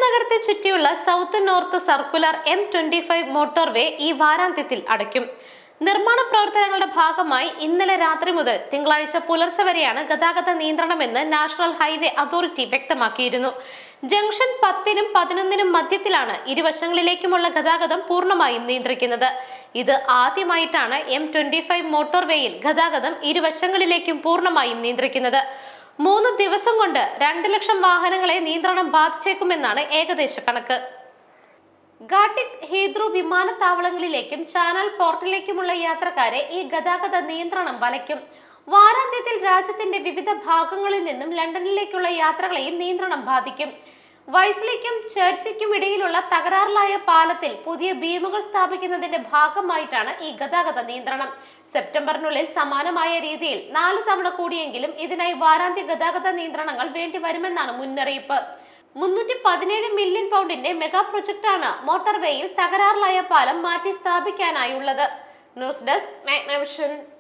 നഗരത്തെ ചുറ്റിയുള്ള south north circular M twenty five motorway ഈ വാരാന്ത്യത്തിൽ അടയ്ക്കും നിർമ്മാണ പ്രവർത്തനങ്ങളുടെ ഭാഗമായി ഇന്നലെ രാത്രി മുതൽ തിങ്കളാഴ്ച പുലർച്ചെ വരെയാണ് ഗതാഗത നിയന്ത്രണമെന്ന് നാഷണൽ ഹൈവേ അതോറിറ്റി വ്യക്തമാക്കിയിരുന്നു ജംഗ്ഷൻ പത്തിനും പതിനൊന്നിനും മധ്യത്തിലാണ് ഇരുവശങ്ങളിലേക്കുമുള്ള ഗതാഗതം പൂർണ്ണമായും നിയന്ത്രിക്കുന്നത് ഇത് ആദ്യമായിട്ടാണ് എം ട്വന്റി ഫൈവ് മോട്ടോർവേയിൽ ഗതാഗതം ഇരുവശങ്ങളിലേക്കും പൂർണ്ണമായും നിയന്ത്രിക്കുന്നത് മൂന്ന് ദിവസം കൊണ്ട് രണ്ട് ലക്ഷം വാഹനങ്ങളെ നിയന്ത്രണം ബാധിച്ചേക്കുമെന്നാണ് ഏകദേശ കണക്ക് ഗാട്ടിക് ഹീദ്രു വിമാനത്താവളങ്ങളിലേക്കും ചാനൽ പോർട്ടിലേക്കുമുള്ള യാത്രക്കാരെ ഈ ഗതാഗത നിയന്ത്രണം വലയ്ക്കും വാരാന്ത്യത്തിൽ രാജ്യത്തിന്റെ വിവിധ ഭാഗങ്ങളിൽ നിന്നും ലണ്ടനിലേക്കുള്ള യാത്രകളെയും നിയന്ത്രണം ബാധിക്കും വൈസ്ലിക്കും ചേർസിക്കും ഇടയിലുള്ള തകരാറിലായ പാലത്തിൽ പുതിയ ബീമുകൾ സ്ഥാപിക്കുന്നതിന്റെ ഭാഗമായിട്ടാണ് ഈ ഗതാഗത നിയന്ത്രണം സെപ്റ്റംബറിനുള്ളിൽ സമാനമായ രീതിയിൽ നാല് തവണ കൂടിയെങ്കിലും ഇതിനായി വാരാന്ത്യ ഗതാഗത നിയന്ത്രണങ്ങൾ വേണ്ടി വരുമെന്നാണ് മുന്നറിയിപ്പ് മുന്നൂറ്റി പതിനേഴ് മില്യൺ പൗണ്ടിന്റെ മെഗാ പ്രൊജക്ടാണ് മോട്ടോർവേയിൽ തകരാറിലായ പാലം മാറ്റി സ്ഥാപിക്കാനായുള്ളത് ന്യൂസ് ഡെസ്ക് മാഗ്നവിഷൻ